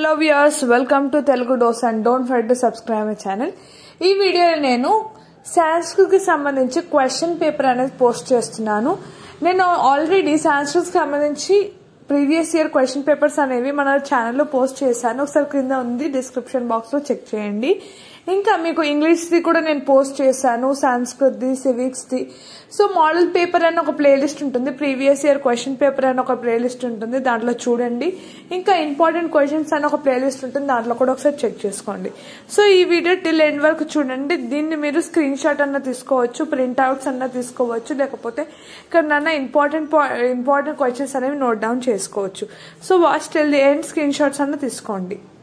hello viewers welcome to Telugu dose and don't forget to subscribe my channel ఈ వీడియోలో నేను సాంస్క్రిట్కి సంబంధించి క్వశ్చన్ పేపర్ అనేది పోస్ట్ చేస్తున్నాను నేను ఆల్రెడీ సాంస్క్రిట్కి సంబంధించి ప్రీవియస్ ఇయర్ క్వశ్చన్ పేపర్స్ అనేవి మన ఛానల్లో పోస్ట్ చేశాను ఒకసారి క్రింద ఉంది డిస్క్రిప్షన్ బాక్స్లో చెక్ చేయండి ఇంకా మీకు ఇంగ్లీష్ది కూడా నేను పోస్ట్ చేశాను సాంస్కృత్ది సివిక్స్ది సో మోడల్ పేపర్ అని ఒక ప్లేలిస్ట్ ఉంటుంది ప్రీవియస్ ఇయర్ క్వశ్చన్ పేపర్ అని ఒక ప్లేలిస్ట్ ఉంటుంది దాంట్లో చూడండి ఇంకా ఇంపార్టెంట్ క్వశ్చన్స్ అని ఒక ప్లేలిస్ట్ ఉంటుంది దాంట్లో కూడా ఒకసారి చెక్ చేసుకోండి సో ఈ వీడియో టిల్ ఎండ్ వరకు చూడండి దీన్ని మీరు స్క్రీన్ షాట్ అన్న తీసుకోవచ్చు ప్రింట్ అవుట్స్ అన్న తీసుకోవచ్చు లేకపోతే ఇక్కడ నన్న ఇంపార్టెంట్ ఇంపార్టెంట్ క్వశ్చన్స్ అనేవి నోట్ డౌన్ చేసుకోవచ్చు so watch till the end screenshots అన్న తీసుకోండి